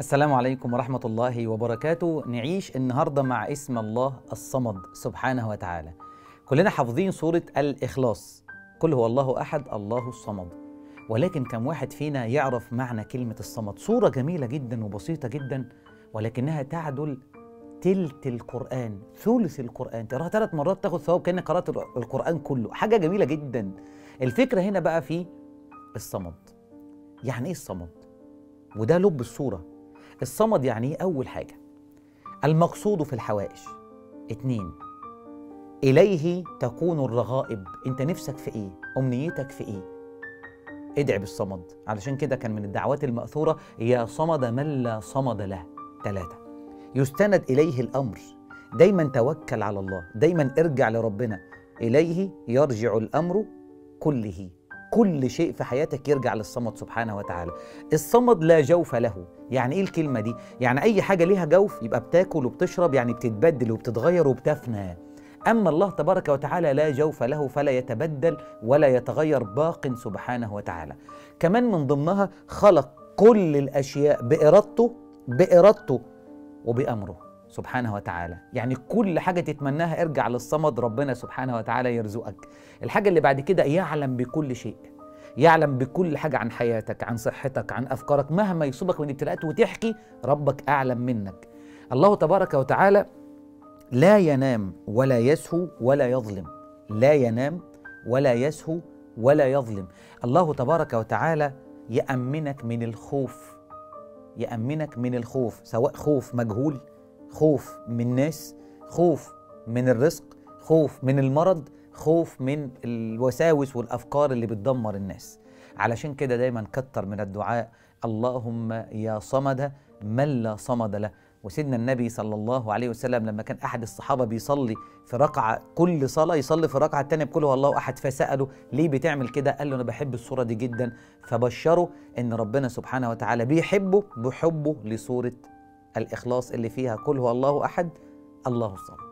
السلام عليكم ورحمة الله وبركاته نعيش النهاردة مع اسم الله الصمد سبحانه وتعالى كلنا حافظين سورة الإخلاص قل هو الله أحد الله الصمد ولكن كم واحد فينا يعرف معنى كلمة الصمد صورة جميلة جدا وبسيطة جدا ولكنها تعدل تلت القرآن ثلث القرآن تقراها ثلاث مرات تاخد ثواب كأنك قرأت القرآن كله حاجة جميلة جدا الفكرة هنا بقى في الصمد يعني ايه الصمد وده لب الصورة الصمد يعني ايه أول حاجة المقصود في الحوائج اتنين إليه تكون الرغائب أنت نفسك في إيه أمنيتك في إيه ادعي بالصمد علشان كده كان من الدعوات المأثورة يا صمد من لا صمد له ثلاثة يستند إليه الأمر دايما توكل على الله دايما ارجع لربنا إليه يرجع الأمر كله كل شيء في حياتك يرجع للصمد سبحانه وتعالى الصمد لا جوف له يعني ايه الكلمه دي يعني اي حاجه ليها جوف يبقى بتاكل وبتشرب يعني بتتبدل وبتتغير وبتفنى اما الله تبارك وتعالى لا جوف له فلا يتبدل ولا يتغير باق سبحانه وتعالى كمان من ضمنها خلق كل الاشياء بارادته بارادته وبامره سبحانه وتعالى يعني كل حاجة تتمناها ارجع للصمد ربنا سبحانه وتعالى يرزقك الحاجة اللي بعد كده يعلم بكل شيء يعلم بكل حاجة عن حياتك عن صحتك عن أفكارك مهما يصيبك من ابتلاءات وتحكي ربك أعلم منك الله تبارك وتعالى لا ينام ولا يسهو ولا يظلم لا ينام ولا يسهو ولا يظلم الله تبارك وتعالى يأمنك من الخوف يأمنك من الخوف سواء خوف مجهول خوف من ناس خوف من الرزق خوف من المرض خوف من الوساوس والافكار اللي بتدمر الناس علشان كده دايما كتر من الدعاء اللهم يا صمد من لا صمد له وسيدنا النبي صلى الله عليه وسلم لما كان احد الصحابه بيصلي في ركعه كل صلاه يصلي في الركعه الثانيه بكل هو الله احد فساله ليه بتعمل كده قال له انا بحب الصوره دي جدا فبشره ان ربنا سبحانه وتعالى بيحبه بحبه لصوره الإخلاص اللي فيها كل هو الله أحد الله الصمد